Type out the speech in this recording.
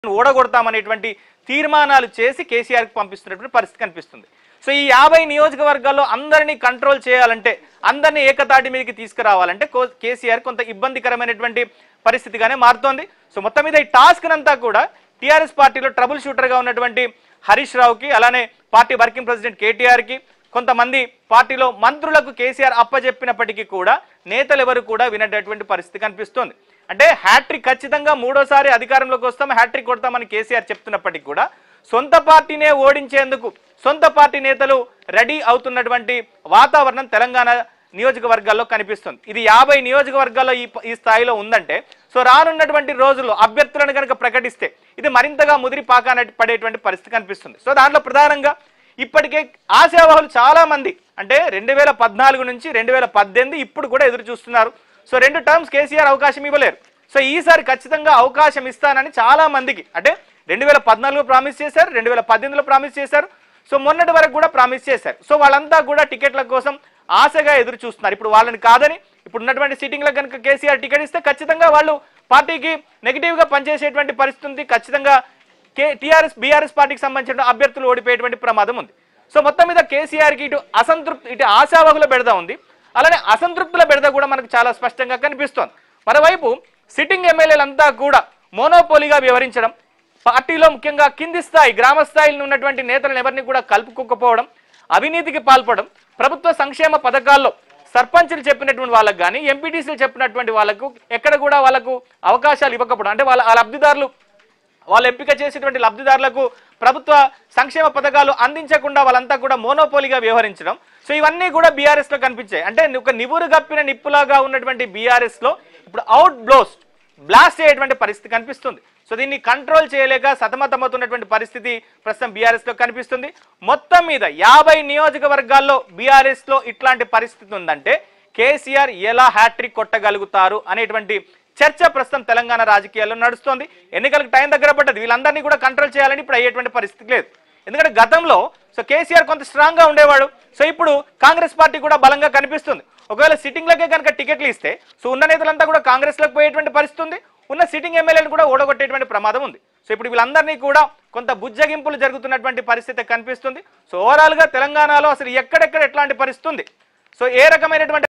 ఓడగొడతామనేటువంటి తీర్మానాలు చేసి కేసీఆర్కి పంపిస్తున్నటువంటి పరిస్థితి కనిపిస్తుంది సో ఈ యాభై నియోజకవర్గాల్లో అందరినీ కంట్రోల్ చేయాలంటే అందరినీ ఏకతాటి మీదకి తీసుకురావాలంటే కో- కేసీఆర్ కొంత ఇబ్బందికరమైనటువంటి పరిస్థితిగానే మారుతోంది సో మొత్తం మీద ఈ టాస్క్ అంతా కూడా టీఆర్ఎస్ పార్టీలో ట్రబుల్ షూటర్గా ఉన్నటువంటి హరీష్ రావుకి అలానే పార్టీ వర్కింగ్ ప్రెసిడెంట్ కేటీఆర్కి కొంతమంది పార్టీలో మంత్రులకు కేసీఆర్ అప్పజెప్పినప్పటికీ కూడా నేతలు ఎవరు కూడా వినటువంటి పరిస్థితి కనిపిస్తోంది అంటే హ్యాట్రిక్ ఖచ్చితంగా మూడోసారి అధికారంలోకి వస్తాం హ్యాట్రిక్ కొడతామని కేసీఆర్ చెప్తున్నప్పటికీ కూడా సొంత పార్టీనే ఓడించేందుకు సొంత పార్టీ నేతలు రెడీ అవుతున్నటువంటి వాతావరణం తెలంగాణ నియోజకవర్గాల్లో కనిపిస్తుంది ఇది యాభై నియోజకవర్గాల్లో ఈ ఈ స్థాయిలో ఉందంటే సో రానున్నటువంటి రోజుల్లో అభ్యర్థులను కనుక ప్రకటిస్తే ఇది మరింతగా ముదిరి పాకాన పడేటువంటి పరిస్థితి కనిపిస్తుంది సో దాంట్లో ప్రధానంగా ఇప్పటికే ఆశావాహులు చాలా మంది అంటే రెండు వేల పద్నాలుగు నుంచి రెండు వేల పద్దెనిమిది ఇప్పుడు కూడా ఎదురు చూస్తున్నారు సో రెండు టర్మ్స్ కేసీఆర్ అవకాశం ఇవ్వలేరు సో ఈసారి ఖచ్చితంగా అవకాశం ఇస్తానని చాలా మందికి అంటే రెండు వేల పద్నాలుగులో ప్రామిస్ చేశారు రెండు వేల పద్దెనిమిదిలో ప్రామిస్ చేశారు సో మొన్నటి వరకు కూడా ప్రామిస్ చేశారు సో వాళ్ళంతా కూడా టికెట్ల కోసం ఆశగా ఎదురు చూస్తున్నారు ఇప్పుడు వాళ్ళని కాదని ఇప్పుడు ఉన్నటువంటి సిట్టింగ్లకు కనుక కేసీఆర్ టికెట్ ఇస్తే ఖచ్చితంగా వాళ్ళు పార్టీకి నెగిటివ్గా పనిచేసేటువంటి పరిస్థితి ఉంది ఖచ్చితంగా కే టీఆర్ఎస్ బీఆర్ఎస్ పార్టీకి సంబంధించిన అభ్యర్థులు ఓడిపోయేటువంటి ప్రమాదం ఉంది సో మొత్తం మీద కేసీఆర్కి ఇటు అసంతృప్తి ఇటు ఆశావహుల బెడద ఉంది అలానే అసంతృప్తుల బెడద కూడా మనకు చాలా స్పష్టంగా కనిపిస్తోంది మరోవైపు సిట్టింగ్ ఎమ్మెల్యేలంతా కూడా మోనోపోలీగా వ్యవహరించడం పార్టీలో ముఖ్యంగా కింది స్థాయి గ్రామ స్థాయిలో ఉన్నటువంటి నేతలను ఎవరిని కూడా కలుపుకోకపోవడం అవినీతికి పాల్పడడం ప్రభుత్వ సంక్షేమ పథకాల్లో సర్పంచులు చెప్పినటువంటి వాళ్ళకు కానీ ఎంపీటీసీలు చెప్పినటువంటి వాళ్ళకు ఎక్కడ కూడా వాళ్ళకు అవకాశాలు ఇవ్వకపోవడం అంటే వాళ్ళ ఆ లబ్ధిదారులు వాళ్ళు ఎంపిక చేసేటువంటి లబ్ధిదారులకు ప్రభుత్వ సంక్షేమ పథకాలు అందించకుండా వాళ్ళంతా కూడా మోనోపోలీగా వ్యవహరించడం సో ఇవన్నీ కూడా బీఆర్ఎస్ లో కనిపించాయి అంటే ఒక నివురు గప్పిన నిప్పులాగా ఉన్నటువంటి బీఆర్ఎస్ లో ఇప్పుడు అవుట్ బ్లోస్ట్ బ్లాస్ట్ అయ్యేటువంటి పరిస్థితి కనిపిస్తుంది సో దీన్ని కంట్రోల్ చేయలేక సతమతమవుతున్నటువంటి పరిస్థితి ప్రస్తుతం బీఆర్ఎస్ లో కనిపిస్తుంది మొత్తం మీద యాభై నియోజకవర్గాల్లో బీఆర్ఎస్ లో ఇట్లాంటి పరిస్థితి ఉందంటే కేసీఆర్ ఎలా హ్యాట్రిక్ కొట్టగలుగుతారు అనేటువంటి చర్చ ప్రస్తుతం తెలంగాణ రాజకీయాల్లో నడుస్తోంది ఎన్నికలకు టైం దగ్గర పడ్డది వీళ్ళందరినీ కూడా కంట్రోల్ చేయాలని ఇప్పుడు అయ్యేటువంటి పరిస్థితి లేదు ఎందుకంటే గతంలో సో కేసీఆర్ కొంత స్ట్రాంగ్ గా ఉండేవాడు సో ఇప్పుడు కాంగ్రెస్ పార్టీ కూడా బలంగా కనిపిస్తుంది ఒకవేళ సిట్టింగ్లకే కనుక టికెట్లు ఇస్తే సో ఉన్న నేతలంతా కూడా కాంగ్రెస్ లోకి పోయేటువంటి పరిస్థితి ఉంది ఉన్న సిట్టింగ్ ఎమ్మెల్యేలను కూడా ఓడగొట్టేటువంటి ప్రమాదం ఉంది సో ఇప్పుడు వీళ్ళందరినీ కూడా కొంత బుజ్జగింపులు జరుగుతున్నటువంటి పరిస్థితి కనిపిస్తుంది సో ఓవరాల్ గా తెలంగాణలో అసలు ఎక్కడెక్కడ ఎట్లాంటి పరిస్థితి ఉంది సో ఏ రకమైనటువంటి